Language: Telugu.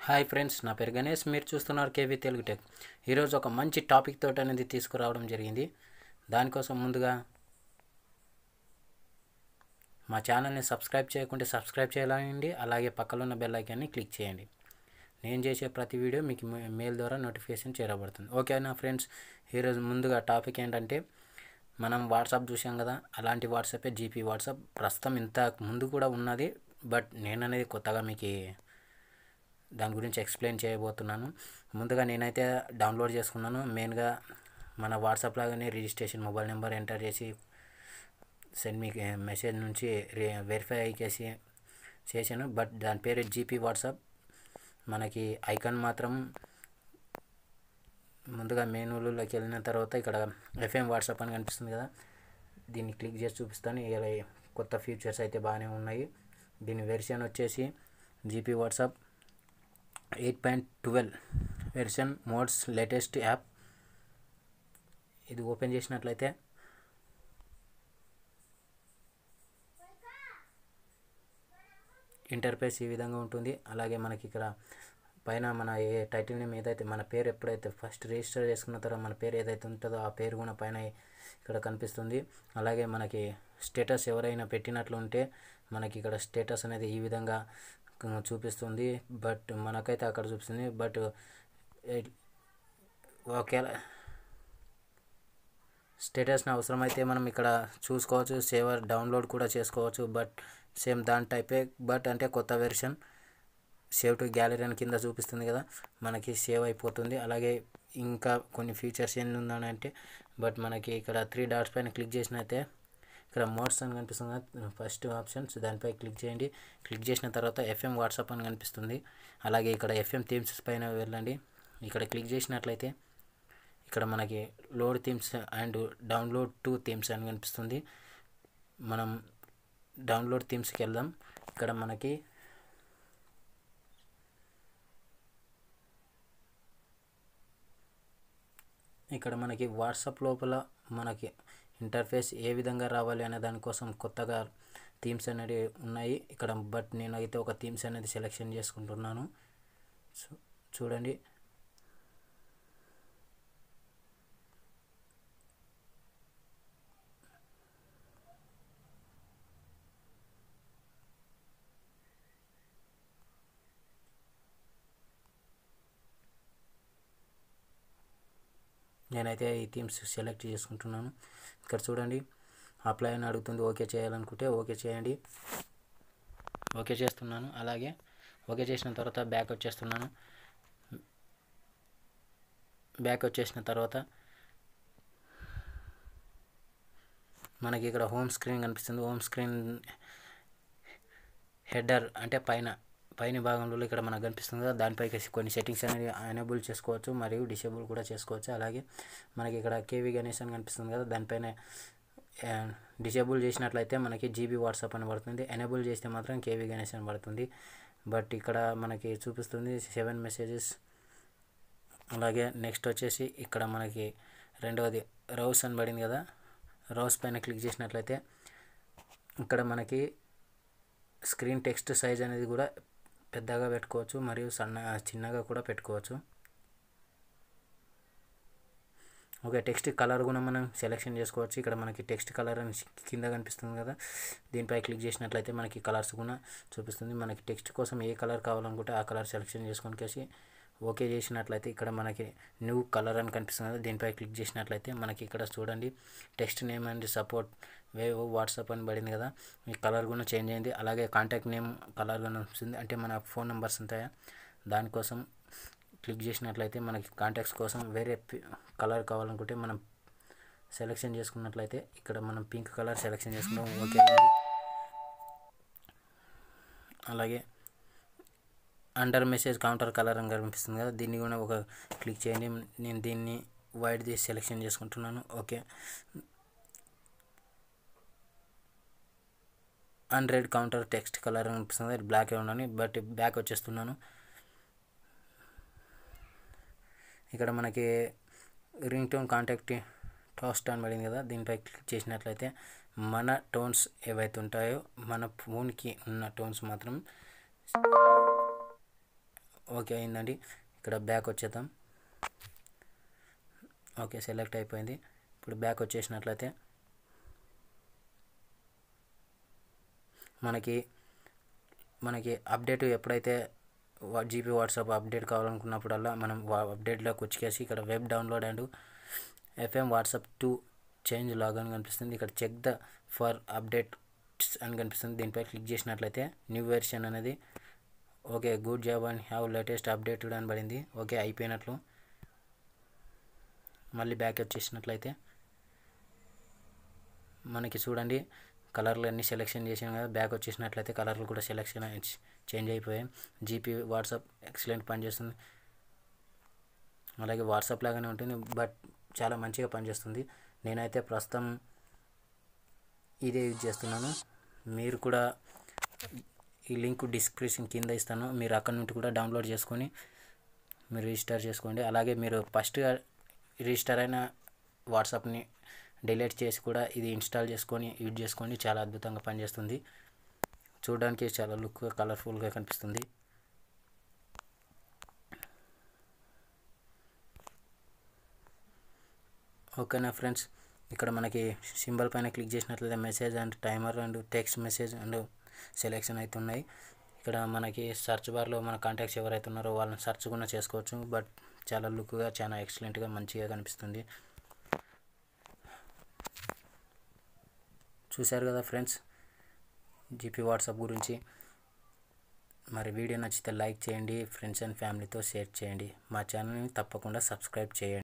హాయ్ ఫ్రెండ్స్ నా పేరు గణేష్ మీరు చూస్తున్నారు కేవీ తెలుగు టెక్ ఈరోజు ఒక మంచి టాపిక్ తోటి అనేది తీసుకురావడం జరిగింది దానికోసం ముందుగా మా ఛానల్ని సబ్స్క్రైబ్ చేయకుంటే సబ్స్క్రైబ్ చేయాలండి అలాగే పక్కలో ఉన్న బెల్ ఐకాన్ని క్లిక్ చేయండి నేను చేసే ప్రతి వీడియో మీకు మే- మెయిల్ ద్వారా నోటిఫికేషన్ చేరబడుతుంది ఓకేనా ఫ్రెండ్స్ ఈరోజు ముందుగా టాపిక్ ఏంటంటే మనం వాట్సాప్ చూసాం కదా అలాంటి వాట్సాపే జీపీ వాట్సాప్ ప్రస్తుతం ఇంత ముందు కూడా ఉన్నది బట్ నేను అనేది కొత్తగా మీకు దాని గురించి ఎక్స్ప్లెయిన్ చేయబోతున్నాను ముందుగా నేనైతే డౌన్లోడ్ చేసుకున్నాను మెయిన్గా మన వాట్సాప్ లాగానే రిజిస్ట్రేషన్ మొబైల్ నెంబర్ ఎంటర్ చేసి సెండ్ మీ మెసేజ్ నుంచి వెరిఫై చేసి చేశాను బట్ దాని పేరు జీపీ వాట్సాప్ మనకి ఐకాన్ మాత్రం ముందుగా మెనూలోకి వెళ్ళిన తర్వాత ఇక్కడ ఎఫ్ఎం వాట్సాప్ అని కనిపిస్తుంది కదా దీన్ని క్లిక్ చేసి చూపిస్తాను ఇలా కొత్త ఫీచర్స్ అయితే బాగానే ఉన్నాయి దీని వెర్షన్ వచ్చేసి GP WhatsApp eight point twelve version mods latest app ఇది ఓపెన్ చేసినట్లయితే ఇంటర్ఫేస్ ఈ విధంగా ఉంటుంది అలాగే మనకి ఇక్కడ పైన మన ఏ టైటిల్ నేమ్ ఏదైతే మన పేరు ఎప్పుడైతే ఫస్ట్ రిజిస్టర్ చేసుకున్న తర్వాత మన పేరు ఏదైతే ఉంటుందో ఆ పేరు కూడా పైన ఇక్కడ కనిపిస్తుంది అలాగే మనకి స్టేటస్ ఎవరైనా పెట్టినట్లు ఉంటే మనకి ఇక్కడ స్టేటస్ అనేది ఈ విధంగా క- చూపిస్తుంది బట్ మనకైతే అక్కడ చూపిస్తుంది బట్ ఒకేలా స్టేటస్ని అవసరమైతే మనం ఇక్కడ చూసుకోవచ్చు సేవర్ డౌన్లోడ్ కూడా చేసుకోవచ్చు బట్ సేమ్ దాని టైపే బట్ అంటే కొత్త వెర్షన్ సేవ్ టు గ్యాలరీ అని కింద చూపిస్తుంది కదా మనకి సేవ్ అయిపోతుంది అలాగే ఇంకా కొన్ని ఫీచర్స్ ఏంటి ఉందని అంటే బట్ మనకి ఇక్కడ త్రీ డాట్స్ పైన క్లిక్ చేసినైతే ఇక్కడ మోడ్స్ అని కనిపిస్తుంది కదా ఫస్ట్ ఆప్షన్స్ దానిపై క్లిక్ చేయండి క్లిక్ చేసిన తర్వాత ఎఫ్ఎం వాట్సాప్ అని కనిపిస్తుంది అలాగే ఇక్కడ ఎఫ్ఎం థీమ్స్ పైన వెళ్ళండి ఇక్కడ క్లిక్ చేసినట్లయితే ఇక్కడ మనకి load themes and download to themes అని కనిపిస్తుంది మనం డౌన్లోడ్ థీమ్స్కి వెళ్దాం ఇక్కడ మనకి ఇక్కడ మనకి వాట్సాప్ లోపల మనకి ఇంటర్ఫేస్ ఏ విధంగా రావాలి అనే దానికోసం కొత్తగా థీమ్స్ అనేవి ఉన్నాయి ఇక్కడ బట్ నేనైతే ఒక థీమ్స్ అనేది సెలెక్షన్ చేసుకుంటున్నాను చూ- చూడండి నేనైతే ఈ థీమ్స్ సెలెక్ట్ చేసుకుంటున్నాను ఇక్కడ చూడండి అప్లై అని అడుగుతుంది ఓకే చేయాలనుకుంటే ఓకే చేయండి ఓకే చేస్తున్నాను అలాగే ఓకే చేసిన తర్వాత బ్యాక్ వచ్చేస్తున్నాను బ్యాక్ వచ్చేసిన తర్వాత మనకి ఇక్కడ హోమ్ స్క్రీన్ కనిపిస్తుంది హోమ్ స్క్రీన్ హెడర్ అంటే పైన పైన భాగంలో ఇక్కడ మనకు కనిపిస్తుంది కదా దానిపై కొన్ని సెట్టింగ్స్ అనేవి ఎనేబుల్ చేసుకోవచ్చు మరియు డిసేబుల్ కూడా చేసుకోవచ్చు అలాగే మనకి ఇక్కడ కేవీ గణేష్ అని కనిపిస్తుంది కదా దానిపైన డిసేబుల్ చేసినట్లయితే మనకి జీబీ వాట్సాప్ అని పడుతుంది ఎనేబుల్ చేస్తే మాత్రం కేవీ గణేష్ అని పడుతుంది బట్ ఇక్కడ మనకి చూపిస్తుంది సెవెన్ మెసేజెస్ అలాగే నెక్స్ట్ వచ్చేసి ఇక్కడ మనకి రెండవది రౌస్ అని పడింది కదా రౌస్ పైన క్లిక్ చేసినట్లయితే ఇక్కడ మనకి స్క్రీన్ టెక్స్ట్ సైజ్ అనేది కూడా పెద్దగా పెట్టుకోవచ్చు మరియు సన్న చిన్నగా కూడా పెట్టుకోవచ్చు ఓకే టెక్స్ట్ కలర్ కూడా మనం సెలెక్షన్ చేసుకోవచ్చు ఇక్కడ మనకి టెక్స్ట్ కలర్ అని కింద కనిపిస్తుంది కదా దీనిపై క్లిక్ చేసినట్లయితే మనకి కలర్స్ కూడా చూపిస్తుంది మనకి టెక్స్ట్ కోసం ఏ కలర్ కావాలనుకుంటే ఆ కలర్ సెలెక్షన్ చేసుకొని కేసి ఓకే చేసినట్లయితే ఇక్కడ మనకి న్యూ కలర్ అని కనిపిస్తుంది కదా దీనిపై క్లిక్ చేసినట్లయితే మనకి ఇక్కడ చూడండి text name and support wave WhatsApp అని పడింది కదా ఈ కలర్ కూడా చేంజ్ అయింది అలాగే కాంటాక్ట్ నేమ్ కలర్ కూడా వస్తుంది అంటే మన ఫోన్ నెంబర్స్ ఉంటాయా దానికోసం క్లిక్ చేసినట్లయితే మనకి కాంటాక్ట్స్ కోసం వేరే కలర్ కావాలనుకుంటే మనం సెలెక్షన్ చేసుకున్నట్లయితే ఇక్కడ మనం పింక్ కలర్ సెలెక్షన్ చేసుకుంటాం ఓకే అయింది. అలాగే అండర్ మెసేజ్ కౌంటర్ కలర్ అని కనిపిస్తుంది కదా దీన్ని కూడా ఒక క్లిక్ చేయండి నేను దీన్ని వైట్ తీసి సెలెక్షన్ చేసుకుంటున్నాను okay unread counter text colour అని కనిపిస్తుంది అది బ్లాక్ ఉండని బట్ బ్యాక్ వచ్చేస్తున్నాను ఇక్కడ మనకి రింగ్ టోన్ కాంటాక్ట్ టోస్ట్ అని పడింది కదా దీనిపై క్లిక్ చేసినట్లయితే మన టోన్స్ ఏవైతే ఉంటాయో మన ఫోన్కి ఉన్న టోన్స్ మాత్రం ఓకే అయిందండి ఇక్కడ బ్యాక్ వచ్చేద్దాం ఓకే సెలెక్ట్ అయిపోయింది ఇప్పుడు బ్యాక్ వచ్చేసినట్లయితే మనకి మనకి అప్డేట్ ఎప్పుడైతే జీపీ వాట్సాప్ అప్డేట్ కావాలనుకున్నప్పుడల్లా మనం అప్డేట్లోకి వచ్చేసి ఇక్కడ web download and FM WhatsApp to change log అని కనిపిస్తుంది ఇక్కడ చెక్ ద ఫర్ అప్డేట్స్ అని కనిపిస్తుంది దీనిపై క్లిక్ చేసినట్లయితే న్యూ వెర్షన్ అనేది okay good job and have latest updated అని పడింది ఓకే అయిపోయినట్లు మళ్ళీ బ్యాక్ వచ్చేసినట్లయితే మనకి చూడండి కలర్లు అన్నీ సెలెక్షన్ చేసాం కదా బ్యాక్ వచ్చేసినట్లయితే కలర్లు కూడా సెలెక్షన్ చేంజ్ అయిపోయాయి జీపీ వాట్సాప్ ఎక్సలెంట్ పనిచేస్తుంది అలాగే వాట్సాప్ లాగానే ఉంటుంది బట్ చాలా మంచిగా పనిచేస్తుంది నేనైతే ప్రస్తుతం ఇదే యూజ్ చేస్తున్నాను మీరు కూడా ఈ లింక్ డిస్క్రిప్షన్ కింద ఇస్తాను మీరు అక్కడ నుండి కూడా డౌన్లోడ్ చేసుకొని మీరు రిజిస్టర్ చేసుకోండి అలాగే మీరు ఫస్ట్ రిజిస్టర్ అయిన వాట్సాప్ని డిలీట్ చేసి కూడా ఇది ఇన్స్టాల్ చేసుకొని యూజ్ చేసుకోండి చాలా అద్భుతంగా పనిచేస్తుంది చూడడానికి చాలా లుక్ కలర్ఫుల్గా కనిపిస్తుంది ఓకేనా ఫ్రెండ్స్ ఇక్కడ మనకి సింబల్ పైన క్లిక్ చేసినట్లయితే message and timer and text message and selection అయితే ఉన్నాయి ఇక్కడ మనకి సెర్చ్ బార్లో మన కాంటాక్ట్స్ ఎవరైతే ఉన్నారో వాళ్ళని సెర్చ్ కూడా చేసుకోవచ్చు బట్ చాలా లుక్గా చాలా ఎక్సలెంట్గా మంచిగా కనిపిస్తుంది చూశారు కదా ఫ్రెండ్స్ జీపీ వాట్సాప్ గురించి మరి వీడియో నచ్చితే లైక్ చేయండి ఫ్రెండ్స్ అండ్ ఫ్యామిలీతో షేర్ చేయండి మా ఛానల్ని తప్పకుండా సబ్స్క్రైబ్ చేయండి